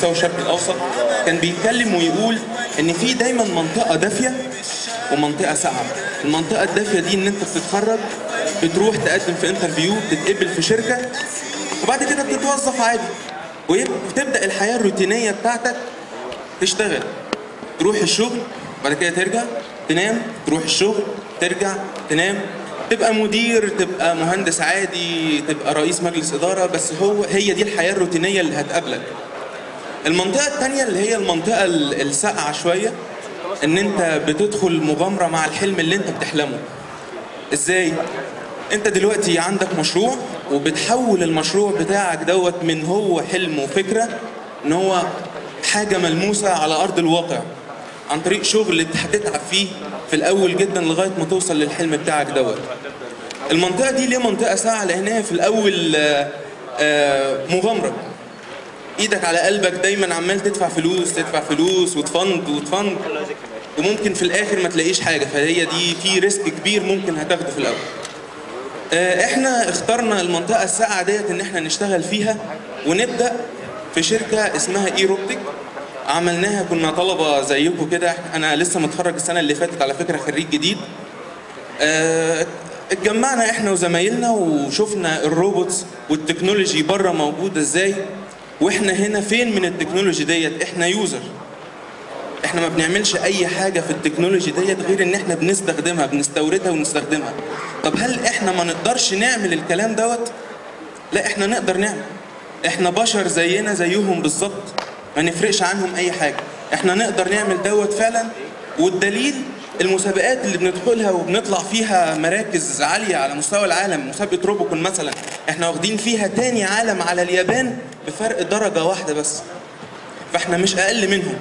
مستوى الشرق الاوسط كان بيتكلم ويقول ان في دايما منطقه دافيه ومنطقه ساقعه المنطقه الدافيه دي ان انت بتتخرج بتروح تقدم في انترفيو بتتقبل في شركه وبعد كده بتتوظف عادي وتبدا الحياه الروتينيه بتاعتك تشتغل تروح الشغل بعد كده ترجع تنام تروح الشغل ترجع تنام تبقى مدير تبقى مهندس عادي تبقى رئيس مجلس إدارة بس هو هي دي الحياة الروتينية اللي هتقابلك المنطقة التانية اللي هي المنطقة ال- الساقعة شوية ان انت بتدخل مغامرة مع الحلم اللي انت بتحلمه ازاي انت دلوقتي عندك مشروع وبتحول المشروع بتاعك دوت من هو حلم وفكرة ان هو حاجة ملموسة على ارض الواقع عن طريق شغل انت هتتعب فيه في الاول جدا لغاية ما توصل للحلم بتاعك دوت المنطقة دي ليه منطقة ساعة لأنها في الأول آه، آه، مغامرة إيدك على قلبك دايما عمال تدفع فلوس تدفع فلوس وتفند وتفند وممكن في الآخر ما تلاقيش حاجة فهي دي في ريسك كبير ممكن هتاخده في الأول آه، احنا اخترنا المنطقة الساقعة ديت ان احنا نشتغل فيها ونبدأ في شركة اسمها ايروبتك عملناها كنا طلبة زيكم كده انا لسه متخرج السنة اللي فاتت على فكرة خريج جديد آه، اتجمعنا احنا وزمايلنا وشفنا الروبوتس والتكنولوجي بره موجوده ازاي واحنا هنا فين من التكنولوجي ديت احنا يوزر احنا ما بنعملش اي حاجه في التكنولوجي ديت غير ان احنا بنستخدمها بنستوردها ونستخدمها طب هل احنا ما نقدرش نعمل الكلام دوت لا احنا نقدر نعمل احنا بشر زينا زيهم بالظبط ما نفرقش عنهم اي حاجه احنا نقدر نعمل دوت فعلا والدليل المسابقات اللي بندخلها وبنطلع فيها مراكز عاليه على مستوى العالم مسابقه روبوكون مثلا احنا واخدين فيها تاني عالم على اليابان بفرق درجه واحده بس فاحنا مش اقل منهم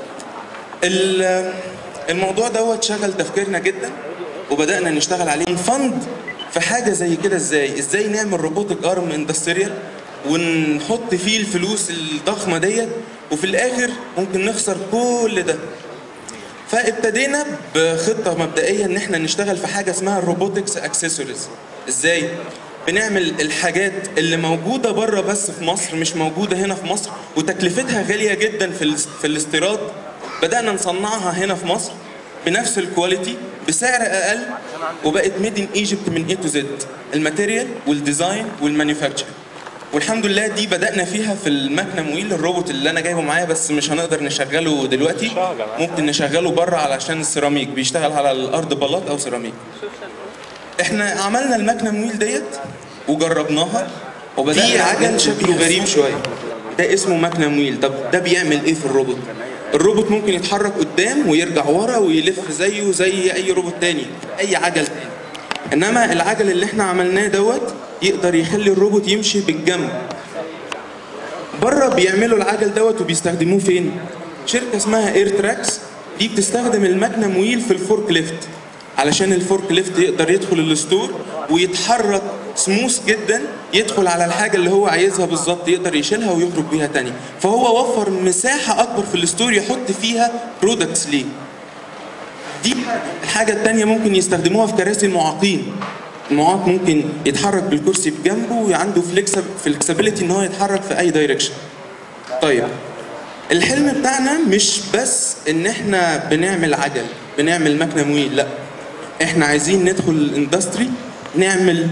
ال- الموضوع دوت شغل تفكيرنا جدا وبدانا نشتغل عليه نفند في حاجه زي كده ازاي ازاي نعمل روبوتك ارم اندستريال ونحط فيه الفلوس الضخمه ديت وفي الاخر ممكن نخسر كل ده فابتدينا بخطه مبدئيه ان احنا نشتغل في حاجه اسمها الروبوتكس اكسسوارز ازاي بنعمل الحاجات اللي موجوده بره بس في مصر مش موجوده هنا في مصر وتكلفتها غاليه جدا في الاس- في الاستيراد بدانا نصنعها هنا في مصر بنفس الكواليتي بسعر اقل وبقت ميد ان ايجيبت من اي تو زد الماتيريال والديزاين والمانيفاكتشر والحمد لله دي بدأنا فيها في المكنة مويل الروبوت اللي أنا جايبه معايا بس مش هنقدر نشغله دلوقتي ممكن نشغله بره علشان السيراميك بيشتغل على الأرض بلاط أو سيراميك احنا عملنا المكنة مويل ديت وجربناها وبدأنا في عجل شكله غريب شوية ده اسمه مكنة مويل طب ده بيعمل ايه في الروبوت الروبوت ممكن يتحرك قدام ويرجع ورا ويلف زيه زي اي روبوت تاني اي عجل تاني انما العجل اللي احنا عملناه دوت يقدر يخلي الروبوت يمشي بالجنب بره بيعملوا العجل دوت وبيستخدموه فين شركه اسمها اير تراكس دي بتستخدم المكنه مويل في الفورك ليفت علشان الفورك ليفت يقدر يدخل الستور ويتحرك سموث جدا يدخل على الحاجه اللي هو عايزها بالظبط يقدر يشيلها ويخرج بيها تاني فهو وفر مساحه اكبر في الستور يحط فيها برودكتس ليه دي الحاجة التانية ممكن يستخدموها في كراسي المعاقين المعاق ممكن يتحرك بالكرسي بجنبه وعنده فلكسبيليتي ان هو يتحرك في اي دايركشن طيب الحلم بتاعنا مش بس ان احنا بنعمل عجل بنعمل مكنه مويل لا احنا عايزين ندخل الاندستري نعمل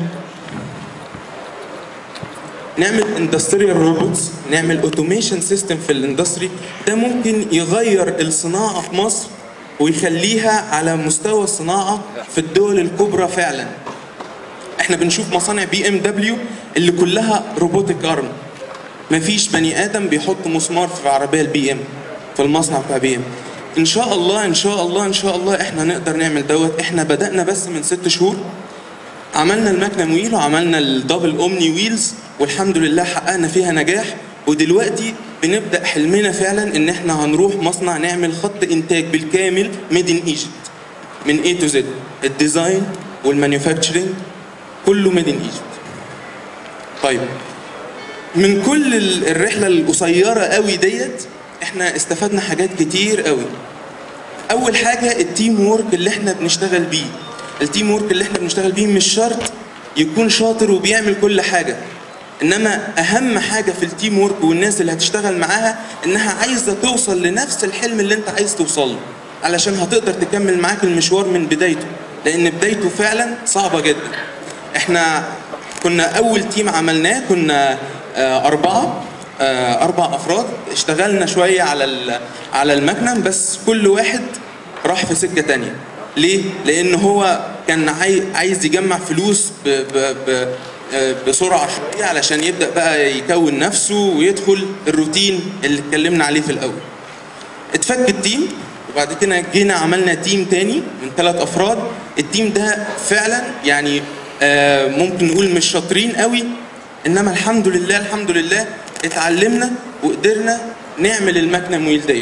نعمل اندستريال روبوتس نعمل اوتوميشن سيستم في الاندستري ده ممكن يغير الصناعه في مصر ويخليها على مستوى الصناعه في الدول الكبرى فعلا احنا بنشوف مصانع بي ام دبليو اللي كلها روبوتك ارم مفيش بني ادم بيحط مسمار في عربيه البي ام في المصنع بتاع بي ام ان شاء الله ان شاء الله ان شاء الله احنا نقدر نعمل دوت احنا بدانا بس من ست شهور عملنا المكنه مويل وعملنا الدبل اومني ويلز والحمد لله حققنا فيها نجاح ودلوقتي بنبدا حلمنا فعلا ان احنا هنروح مصنع نعمل خط انتاج بالكامل ميد ان ايجيبت من اي تو زد الديزاين والمانيفاكتشرنج كله ميد ان ايجيبت طيب من كل ال- الرحله القصيره قوي ديت احنا استفدنا حاجات كتير قوي اول حاجه التيم وورك اللي احنا بنشتغل بيه التيم وورك اللي احنا بنشتغل بيه مش شرط يكون شاطر وبيعمل كل حاجه انما اهم حاجه في التيم وورك والناس اللي هتشتغل معاها انها عايزه توصل لنفس الحلم اللي انت عايز توصل له علشان هتقدر تكمل معاك المشوار من بدايته لان بدايته فعلا صعبه جدا احنا كنا اول تيم عملناه كنا آه، اربعه آه، اربع افراد اشتغلنا شويه على ال- على المكنه بس كل واحد راح في سكه تانية ليه لان هو كان عاي- عايز يجمع فلوس ب ب ب آه، بسرعه شويه علشان يبدا بقى يكون نفسه ويدخل الروتين اللي اتكلمنا عليه في الاول اتفك التيم وبعد كده جينا عملنا تيم تاني من ثلاث افراد التيم ده فعلا يعني آه، ممكن نقول مش شاطرين قوي انما الحمد لله الحمد لله اتعلمنا وقدرنا نعمل المكنه مويل ديت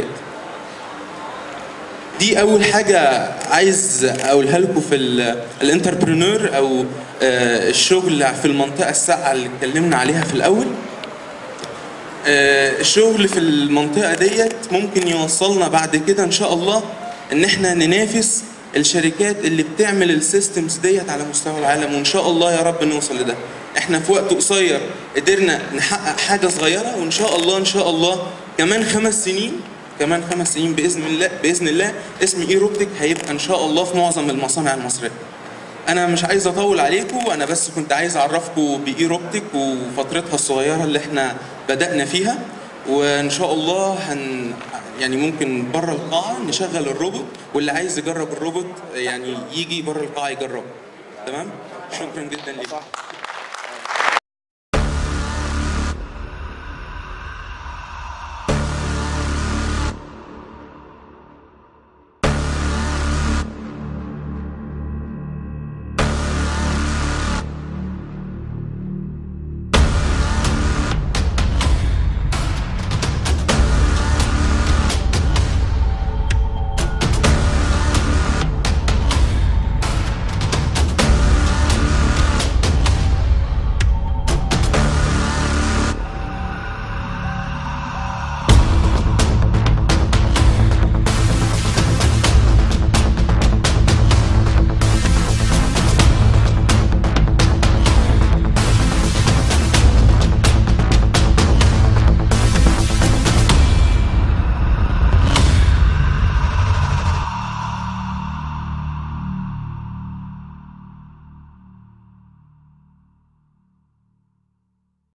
دي اول حاجه عايز اقولها لكم في ال- الانتربرينور او آه، الشغل في المنطقه الساقعه اللي اتكلمنا عليها في الاول آه، الشغل في المنطقة ديت ممكن يوصلنا بعد كده إن شاء الله إن إحنا ننافس الشركات اللي بتعمل السيستمز ديت على مستوى العالم وإن شاء الله يا رب نوصل لده. إحنا في وقت قصير قدرنا نحقق حاجة صغيرة وإن شاء الله إن شاء الله كمان خمس سنين كمان خمس سنين بإذن الله بإذن الله اسم إيروبتك هيبقى إن شاء الله في معظم المصانع المصرية. انا مش عايز اطول عليكم انا بس كنت عايز اعرفكم بايروبتك وفترتها الصغيره اللي احنا بدانا فيها وان شاء الله هن يعني ممكن بره القاعه نشغل الروبوت واللي عايز يجرب الروبوت يعني يجي بره القاعه يجربه تمام شكرا جدا لكم